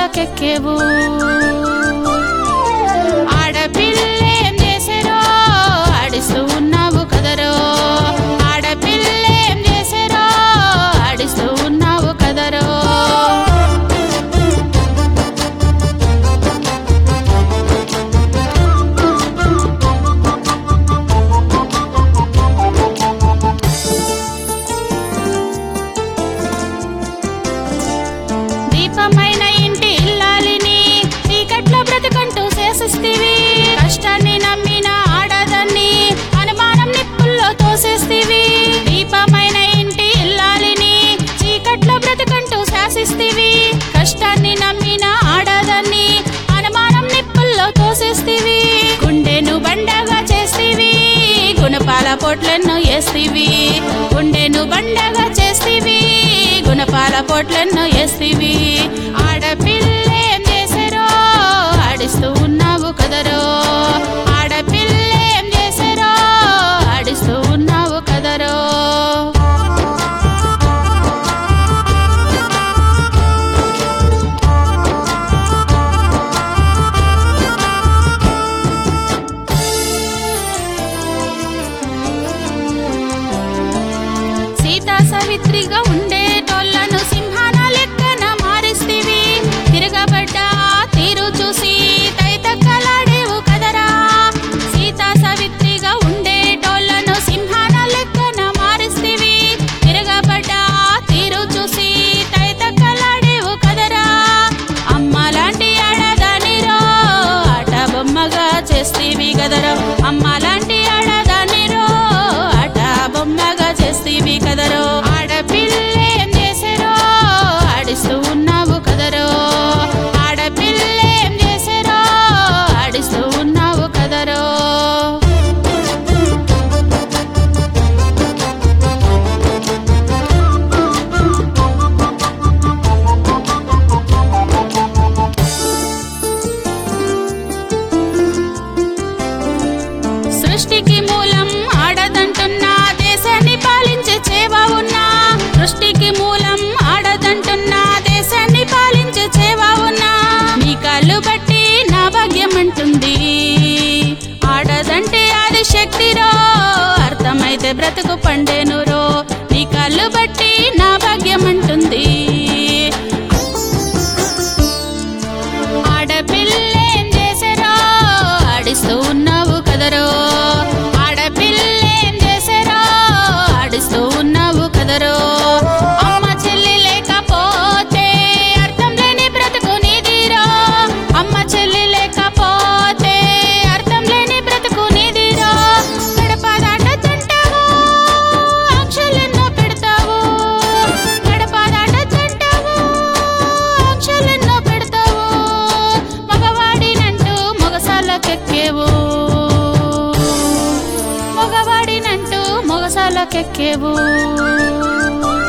మొగసాలకెక్కేవు ఆడపిల్లేం చేసారో ఆడిస్తూ ఉన్నావు కదరో ఆడపిల్లేం చేసారో ఆడిస్తూ ఉన్నావు కదరో దీపమైన ఇంటి ఇల్లాలిని చీకట్లో బ్రతుకంటూ చేసేస్తివి కష్టాన్ని నమ్మిన ఆడదాన్ని అనుమానం నిప్పుల్లో తోసేస్తివి దీపమైన ఇంటి ఇల్లాలిని చీకట్లో బ్రతుకంటూ శాసిస్తివి కష్టాన్ని నమ్మిన ఆడదాన్ని అనుమానం నిప్పుల్లో తోసేస్తివి గుండెను బండగా చేస్తివి గుణపాల పొట్లెన్నో వేస్తివి గుండెను బండగా చేస్తివి గుణపాల పొట్లెన్నో వేస్తివి ఆడపిల్లేం చేసారో ఆడిస్తూ ఉన్నావు కదరో ఆడపిల్లేం చేసారో ఆడిస్తూ ఉన్నావు కదరో సీతా సవిత్రిగా ఉండేటోళ్లను సింహాన లెక్కన మారిస్తివి తిరగబడ్డ ఆ తీరు చూసి తైతక్కలాడేవు కదరా సీతా సవిత్రిగా ఉండేటోళ్లను సింహాన లెక్కన మారిస్తివి తిరగబడ్డ ఆ తీరు చూసి తైతక్కలాడేవు కదరా అమ్మలాంటి ఆడదానిరో ఆట బొమ్మగా చేస్తీవి కదరా అమ్మలాంటి ఆడదానిరో ఆట బొమ్మగా చేస్తీవి కదరో ఆడపిల్లేం చేసారో ఆడిస్తూ ఉన్నావు కదరో ఆడపిల్లేం చేసారో ఆడిస్తూ ఉన్నావు కదరో సృష్టికి మూలం ఆడదంటున్నా దేశాన్ని పాలించే చేవా ఉన్నా సృష్టికి మూలం ఆడదంటున్నా దేశాన్ని పాలించే చేవా ఉన్నా నీ కళ్ళు బట్టి నా భాగ్యం అంటుంది ఆడదంటే అది శక్తిరో అర్థమైతే బ్రతుకు పండేనురో నీ కళ్ళు బట్టి నా భాగ్యం అంటుంది ఆడపిల్లేం చేసారో ఆడిస్తూ ఉన్నావు కదరో ఆడపిల్లేం చేసారో ఆడిస్తూ ఉన్నావు కదరో అమ్మ చెల్లి లేకపోతే అర్థం లేని బ్రతుకు నీదిరో అమ్మ చెల్లి లేకపోతే అర్థం లేని బ్రతుకు నీదిరో గడప దాటుతుంటావు ఆంక్షలెన్నో పెడతావు గడప దాటుతుంటావు ఆంక్షలెన్నో పెడతావు మగవాడినంటూ మొగసాలకెక్కేవు మగవాడినంటూ మొగసాలకెక్కేవు